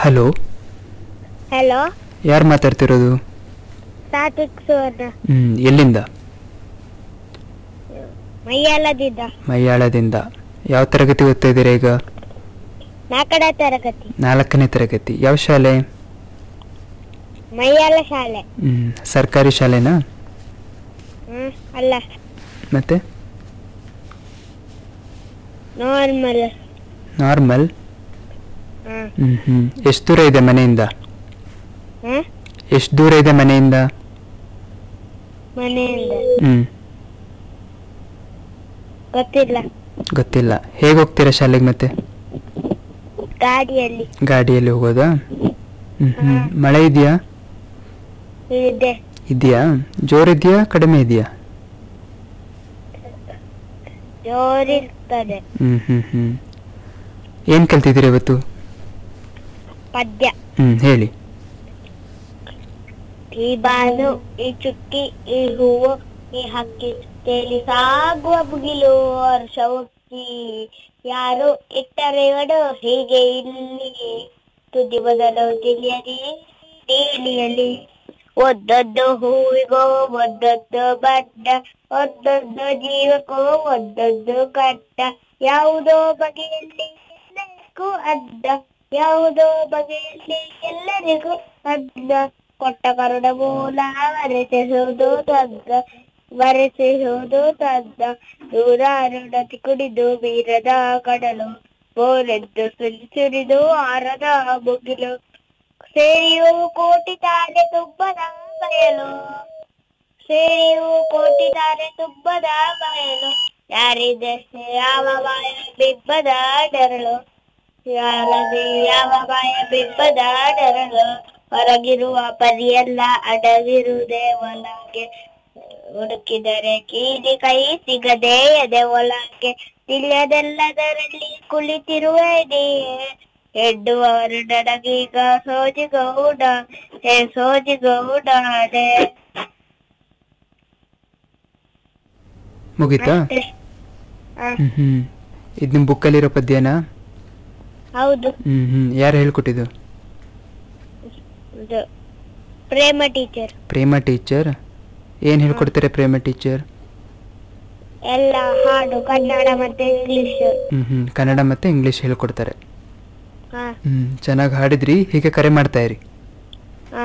Hello hello ಯಾರು ಮಾತಾಡ್ತಿರೋದು ಸಾತ್ವಿಕ್ ಸುವರ್ಣ ಹ್ಮ್ ಎಲ್ಲಿಂದ ಮೈಯಾಲದಿದ್ದ ಮೈಯಾಳದಿಂದ ಯಾವ ತರಗತಿ ಓದ್ತಾ ಇದ್ದೀರಾ ಈಗ ನಾಲ್ಕನೇ ತರಗತಿ ನಾಲ್ಕನೇ ತರಗತಿ ಯಾವ ಶಾಲೆ ಮೈಯಾಲ ಶಾಲೆ ಹ್ಮ್ ಸರ್ಕಾರಿ ಶಾಲೆನಾ ಹ್ಮ್ ಅಲ್ಲ ಮತ್ತೆ ನಾರ್ಮಲ್ ನಾರ್ಮಲ್ ಹ್ಮ್ ಹ್ಮ್ ಹ್ಮ್ ಎಷ್ಟು ದೂರ ಇದೆ ಮನೆಯಿಂದ ಹ್ಮ್ ಎಷ್ಟು ದೂರ ಇದೆ ಮನೆಯಿಂದ ಮನೆಯಿಂದ ಹ್ಮ್ ಗೊತ್ತಿಲ್ಲ ಗೊತ್ತಿಲ್ಲ ಹೇಗೆ ಹೋಗ್ತೀರಾ ಶಾಲೆಗೆ ಮತ್ತೆ ಗಾಡಿಯಲ್ಲಿ ಗಾಡಿಯಲ್ಲಿ ಹೋಗೋದಾ ಹ್ಮ್ ಹ್ಮ್ ಮಳೆ ಇದೆಯಾ ಇದೆ ಇದೆಯಾ ಜೋರಿದೆಯಾ ಕಡಿಮೆ ಇದೆಯಾ ಜೋರಿರ್ತದೆ ಹ್ಮ್ ಹ್ಮ್ ಹ್ಮ್ ಏನ್ ಕಲ್ತಿದ್ದೀರಿ ಇವತ್ತು ಪದ್ಯ ಹ್ಮ್ ಹೇಳಿ ಈ ಬಾನು ಈ ಚುಕ್ಕಿ ಈ ಹೂವು ಈ ಹಕ್ಕಿ ತೇಲಿ ಸಾಗುವ ಮುಗಿಲು ವರ್ಷ ಹುಕ್ಕಿ ಯಾರು ಇಟ್ಟರೆಗಳು ಹೀಗೆ ಇಲ್ಲಿ ತುದಿ ಬದಲು ತಿಳಿಯಲಿ ನೀಲಿಯಲಿ ಒದ್ದೊದ್ದು ಹೂವಿಗೋ ಒದ್ದೊದ್ದು ಬಡ್ಡ ಒದ್ದೊದ್ದು ಜೀವಕ್ಕೋ ಒದ್ದೊದ್ದು ಕಟ್ಟ ಯಾವುದೋ ಬಗೆಯಲ್ಲಿ ಎಲ್ಲರಿಗೂ ಅಡ್ಡ ಯಾವುದೋ ಬಗೆಯಲ್ಲಿ ಎಲ್ಲರಿಗೂ ಅಡ್ಡ ಕೊಟ್ಟ ಕರುಡ ಮೂಲ ವರೆಸಿಸುವುದು ತದ್ದ ವರೆಸಿಸುವುದು ತದ್ದ ನೂರಾರು ಕುಡಿದು ಬೀರದ ಕಡಲು ಬೋರೆದ್ದು ಸುರಿ ಸುರಿದು ಆರದ ಮುಗಿಲು ಸೇರಿಯು ಕೋಟಿ ತಾರೆ ತುಬ್ಬದ ಬಯಲು ಸೇರಿಯು ಕೋಟಿ ತಾರೆ ತುಬ್ಬದ ಬಯಲು ಯಾರಿದೆ ಯಾವ ಬಾಯ ಬಿಬ್ಬದ ಡರಳು ಯಾರದೆ ಯಾವ ಬಾಯ ಬಿಬ್ಬದ ಡರಳು ಹೊರಗಿರುವ ಪರಿಯೆಲ್ಲ ಅಡಗಿರುವುದೇ ಒಳಗೆ ಹುಡುಕಿದರೆ ಕೀಲಿ ಕೈ ಸಿಗದೆ ಎದೆ ಒಳಗೆ ತಿಳಿಯದೆಲ್ಲದರಲ್ಲಿ ಕುಳಿತಿರುವೆ ನೀ ಎಡ್ಡುವವರು ನನಗೀಗ ಸೋಜಿಗೌಡ ಹೇ ಸೋಜಿಗೌಡಾಡೆ ಮುಗೀತಾ ಅಷ್ಟೇ. ಆ, ಹ್ಮ್ ಹ್ಮ್ ಇದು ನಿಮ್ಮ ಬುಕ್ಕಲ್ಲಿರೋ ಪದ್ಯನಾ ಹೌದು ಹ್ಮ್ ಹ್ಮ್ ಯಾರು ಹೇಳ್ಕೊಟ್ಟಿದ್ದು ಇದು ಪ್ರೇಮ ಟೀಚರ್ ಪ್ರೇಮ ಟೀಚರ್ ಏನ್ ಹೇಳ್ಕೊಡ್ತಾರೆ ಪ್ರೇಮ ಟೀಚರ್ ಎಲ್ಲ ಹಾಡು ಕನ್ನಡ ಮತ್ತೆ ಇಂಗ್ಲಿಷ್ ಹ್ಮ್ ಹ್ಮ್ ಕನ್ನಡ ಮತ್ತೆ ಇಂಗ್ಲಿಷ್ ಹೇಳ್ಕೊಡ್ತಾರೆ ಹಾ ಹ್ಮ್ ಚೆನ್ನಾಗಿ ಹಾಡಿದ್ರಿ ಹೀಗೆ ಕರೆ ಮಾಡ್ತಾ ಇರಿ